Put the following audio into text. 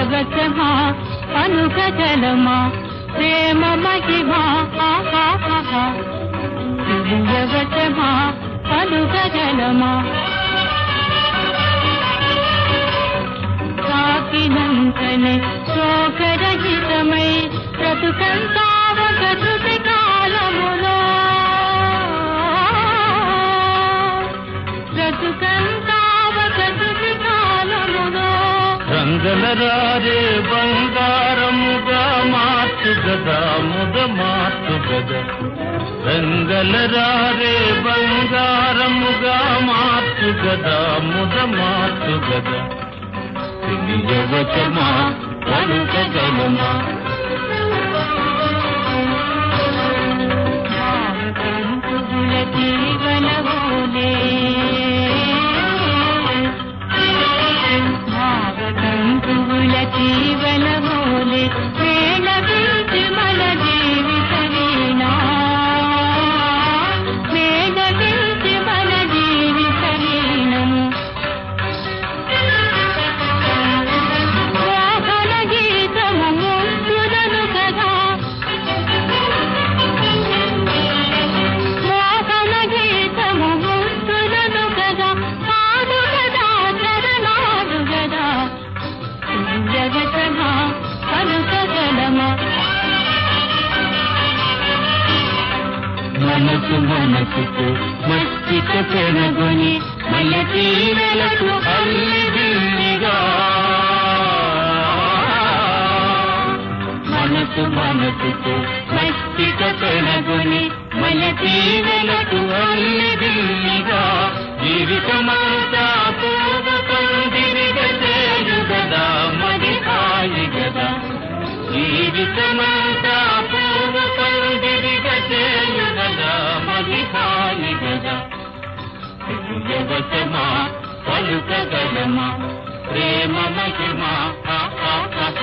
తెలియవచమా అనుకజలమా ప్రేమ మహిమా ఆహాహా. తెలియవచమా అనుకజలమా తాకినంతనే శోకరహితమై బ్రతుకంతా ఒక శృతి కాలములో బ్రతుకంతా ఒక శృతి కాలములో రంగల రారే బంగారముగా మార్చు గదా ముద మార్చు గదా రంగల రారే బంగారముగా మార్చు గదా ముద మార్చు గదా తెలియవచమా పలుకగలమా భావతంతువుల జీవనమూలే భావతంతువుల జీవనమూలే మేళవించి మన జీవిత వీణా మేళవించి మన జీవిత వీణము మోహన గీతము ముందులను కదా మోహన గీతము ముందులను కదా పాడు కదా చరణాలు కదా జగతమా పలుకగలమా మనసు మనసుకు మస్తిక పెనగొని మల్లె నెలకు అల్లిదిల్లిగా మనసు మనసుకు మస్తిక పెనగొని మల్లె నెలకు అల్లిదిల్లిగా జీవితమంతా పూర్వ పందిరిగా చేయుగదా మరి హాయి గదా జీవితమంతా పూర్వ పందిరిగా చేయుగదా మరి హాయి గదా తెలియవచమా పలుకగలమా ప్రేమ మహిమా ఆ ఆ ఆ